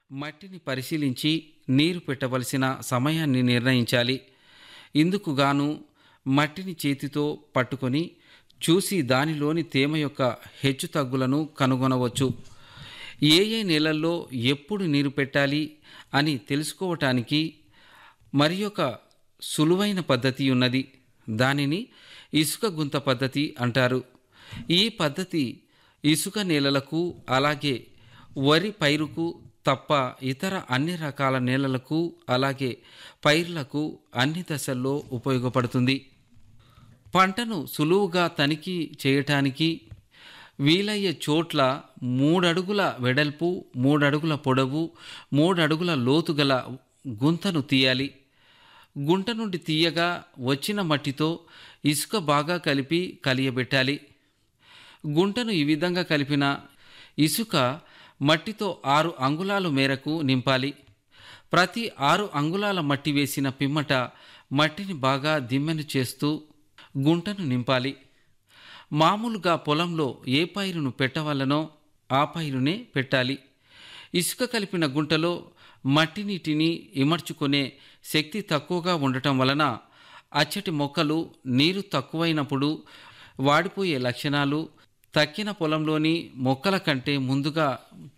మట్టిని పరిశీలించి నీరు పెట్టవలసిన సమయాన్ని నిర్ణయించాలి ఇందుకు గాను మట్టిని చేతితో పట్టుకొని చూసి దానిలోని తేమ యొక్క హెచ్చుతగ్గులను కనుగొనవచ్చు ఏ ఏ నెలల్లో ఎప్పుడు నీరు పెట్టాలి అని తెలుసుకోవటానికి మరి ఒక సులువైన పద్ధతి ఉన్నది దానిని ఇసుక గుంత పద్ధతి అంటారు ఈ పద్ధతి ఇసుక నేలలకు అలాగే వరి పైరుకు తప్ప ఇతర అన్ని రకాల నేలలకు అలాగే పైర్లకు అన్ని దశల్లో ఉపయోగపడుతుంది పంటను సులువుగా తనిఖీ చేయటానికి వీలయ్యే చోట్ల మూడడుగుల వెడల్పు మూడడుగుల పొడవు మూడడుగుల లోతు గల గుంతను తీయాలి గుంట నుండి తీయగా వచ్చిన మట్టితో ఇసుక బాగా కలిపి కలియబెట్టాలి గుంటను ఈ విధంగా కలిపిన ఇసుక మట్టితో ఆరు అంగుళాలు మేరకు నింపాలి ప్రతి ఆరు అంగుళాల మట్టి వేసిన పిమ్మట మట్టిని బాగా దిమ్మెను చేస్తూ గుంటను నింపాలి మామూలుగా పొలంలో ఏ పైరును పెట్టవలనో ఆ పైరునే పెట్టాలి ఇసుక కలిపిన గుంటలో మట్టి నీటిని ఇమర్చుకునే శక్తి తక్కువగా ఉండటం వలన అచ్చటి మొక్కలు నీరు తక్కువైనప్పుడు వాడిపోయే లక్షణాలు తక్కిన పొలంలోని మొక్కల కంటే ముందుగా